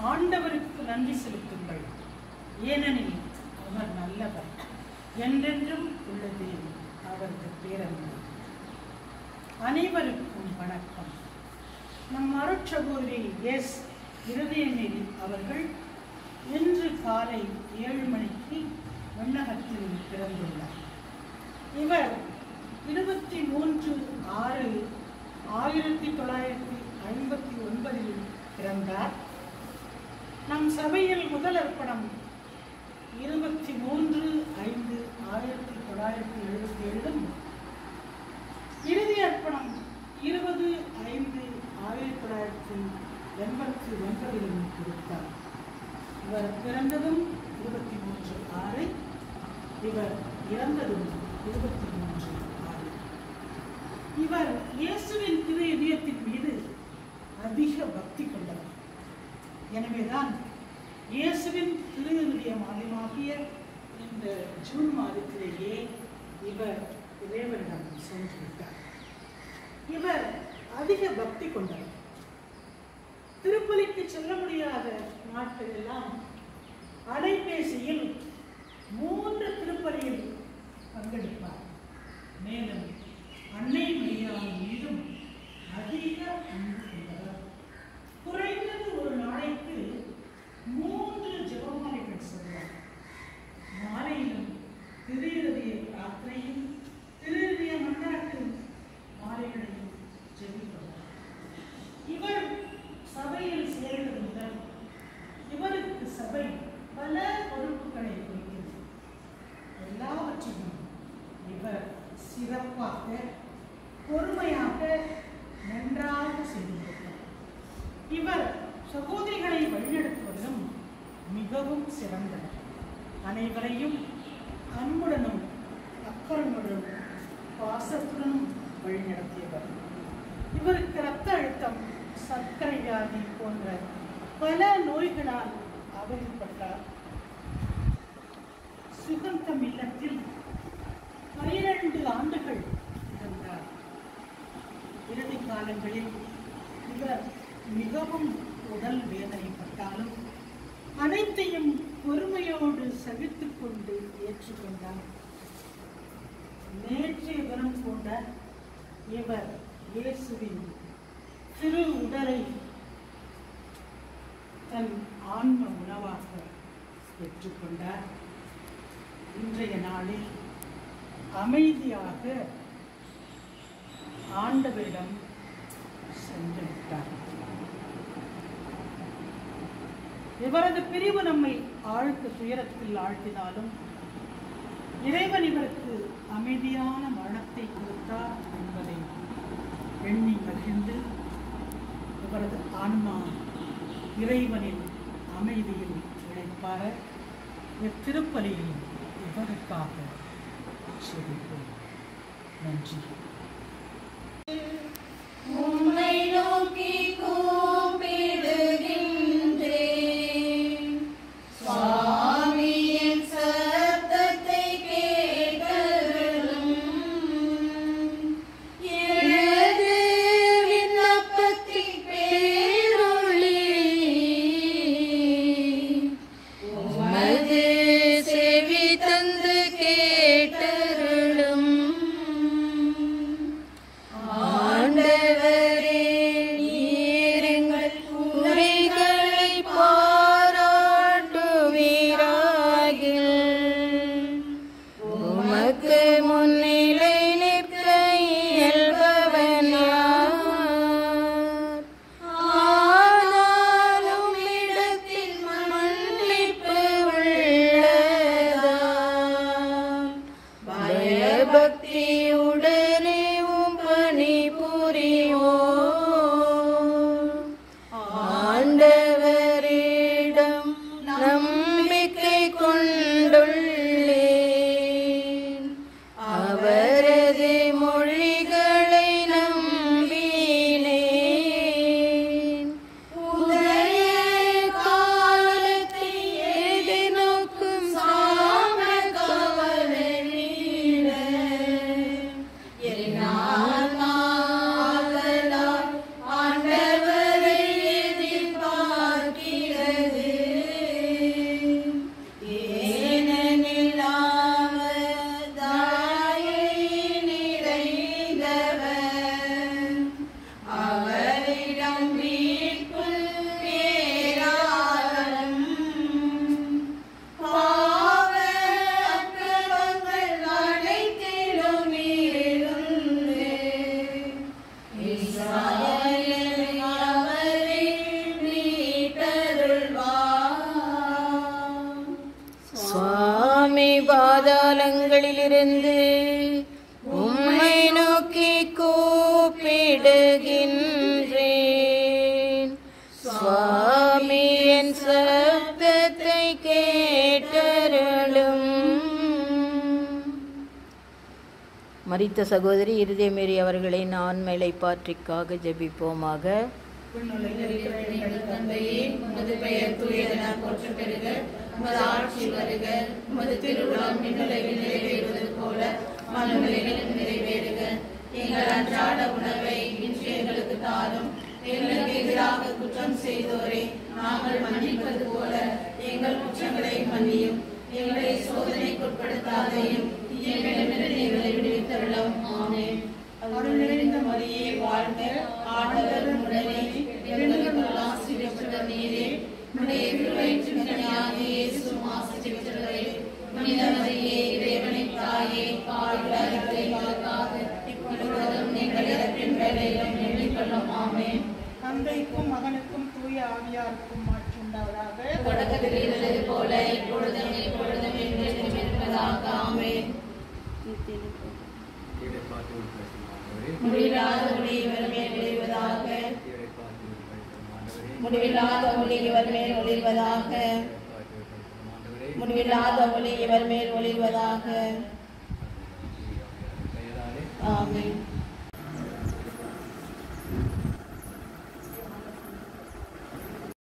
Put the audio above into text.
ஆண்டவருக்கு நன்றி செலுத்துங்கள் ஏனெனில் அவர் நல்லவர் என்றென்றும் உள்ளது அவரது பேரன்பு அனைவருக்கும் வணக்கம் நம் அருட்சகோதரி எஸ் இருதயநெறி அவர்கள் இன்று காலை ஏழு மணிக்கு விண்ணகத்தில் பிறந்துள்ளார் இவர் இருபத்தி மூன்று ஆறு ஆயிரத்தி தொள்ளாயிரத்தி ஐம்பத்தி ஒன்பதில் பிறந்தார் நம் சபையில் முதல் அர்ப்பணம் இருபத்தி மூன்று ஐந்து ஆயிரத்தி தொள்ளாயிரத்தி எழுபத்தி ஏழிலும் இறுதி அர்ப்பணம் இருபது ஐந்து ஆயிரத்தி தொள்ளாயிரத்தி எண்பத்தி ஒன்பதிலும் கொடுத்தார் இவர் பிறந்ததும் இருபத்தி மூன்று ஆறு இவர் இறந்ததும் இருபத்தி மூன்று ஆறு இவர் இயேசுவின் திரு இதயத்தின் மீது அதிக பக்தி கொண்டவர் எனவேதான் இயேசுவின் திரு இதய மாதமாகிய இந்த ஜூன் மாதத்திலேயே இவர் இறைவனிடம் சென்று விட்டார் இவர் அதிக பக்தி கொண்டவர் திருப்பலிக்கு செல்ல முடியாத நாட்கள் எல்லாம் அலைபேசியில் மூன்று திருப்பலியில் பங்கெடுப்பார் மேலும் அன்னை மரியாதை மீதும் அதிக அன்பு கொண்டவர் குறைந்தது ஒரு நாளைக்கு மூன்று ஜெபமாலைகள் சொல்வார் மாலையிலும் திருஇறுதிய பிரார்த்தனையும் திருஇறுதிய மன்றாட்டு மாலைகளையும் ஜெபிப்பவர் இவர் சபையில் சேர்ந்தது முதல் இவருக்கு சபை பல பொறுப்புகளை கொடுக்கிறது எல்லாவற்றையும் இவர் சிறப்பாக பொறுமையாக நன்றாக செய்திருக்கிறார் இவர் சகோதரிகளை வழிநடத்துவதிலும் மிகவும் சிறந்தவர் அனைவரையும் அன்புடனும் அக்கறையுடனும் பாசத்துடனும் வழிநடத்தியவர் இவருக்கு இரத்த அழுத்தம் சர்க்கரை வியாதி போன்ற பல நோய்களால் அவதிப்பட்டார் சுகந்தம் இல்லத்தில் பனிரெண்டு ஆண்டுகள் இருந்தார் இறுதி காலங்களில் இவர் மிகவும் உடல் வேதனைப்பட்டாலும் அனைத்தையும் பொறுமையோடு சகித்துக் கொண்டு ஏற்றுக்கொண்டார் நேற்றைய தினம் கொண்ட இவர் இயேசுவின் திரு உடலை தன் ஆன்ம உணவாக பெற்றுக்கொண்டார் இன்றைய நாளில் அமைதியாக ஆண்டவரிடம் சென்று விட்டார் இவரது பிரிவு நம்மை ஆழ்த்த துயரத்தில் ஆழ்த்தினாலும் இறைவன் இவருக்கு அமைதியான மரணத்தை கொடுத்தார் என்பதை எண்ணி மகிழ்ந்து இவரது ஆன்மா இறைவனின் அமைதியில் இழைப்பார இத்திருப்பலியில் இவருக்காக செபிப்போம் நன்றி உம்மை நோக்கி கூப்பிடுகின்றேன் சுவாமி என் சத்தத்தை கேட்டருளும் எனது விண்ணப்பத்தின் பேரொளி உமது செவி தந்து கேட்டருளும் ஆண்டவரே நீர் மரித்த சகோதரி இருதயமேறி அவர்களின் ஆண்மைலை பாற்றிக்காக ஜெபிப்போமாக இருக்கிற எங்கள் தந்தையே உமது பெயர் தூயதென போற்ற பெறுக உமது ஆட்சி வருக உமது திருவிழம் விண்ணுலகில் நிறைவேறுவது போல மண்ணுலகிலும் நிறைவேறுக எங்கள் அன்றாட உணவை இன்று எங்களுக்கு தாரும் எங்களுக்கு எதிராக குற்றம் செய்தோரை நாங்கள் மன்னிப்பது போல எங்கள் குற்றங்களை மன்னியும் எங்களை சோதனைக்குட்படுத்தாதையும் தீயவனிடமிருந்து எங்களை விடுவித்தருளும் ஆமென் அருள் நிறைந்த மரியே வாழ்க ஆண்டவர் உடனே பெண்களுக்குள் ஆசீர்வதிக்கப்பட்ட நீரே உடைய திருவயிற்றின் கனியாகிய இயேசுவும் ஆசீர்வதிக்கப்பட்டவரே புனித மரியே இறைவனின் தாயே பாடுகளுக்காக இப்பொழுதும் எங்கள் இறப்பின் வேலையிலும் எண்ணிக்கொள்ளும் ஆமென் தந்தைக்கும் மகனுக்கும் தூய ஆவியாருக்கும் மாற்றி உண்டாவதாக தொடக்கத்தில் இருந்தது போல இப்பொழுதும் எப்பொழுதும் என்றென்றும் இருப்பதாக ஆமென் இவரை பார்த்து ஒரு ஆண்டவரே முடிவில்லாத ஒளி இவர் மேல் ஒளிவதாக இவரை பார்த்து ஒரு ஆண்டவரே முடிவில்லாத ஒளி இவர் மேல் ஒளிர்வதாக பார்த்து ஒரு ஆண்டவரே முடிவில்லாத ஒளி இவர் மேல் ஒளிர்வதாக பெயராலே ஆமென்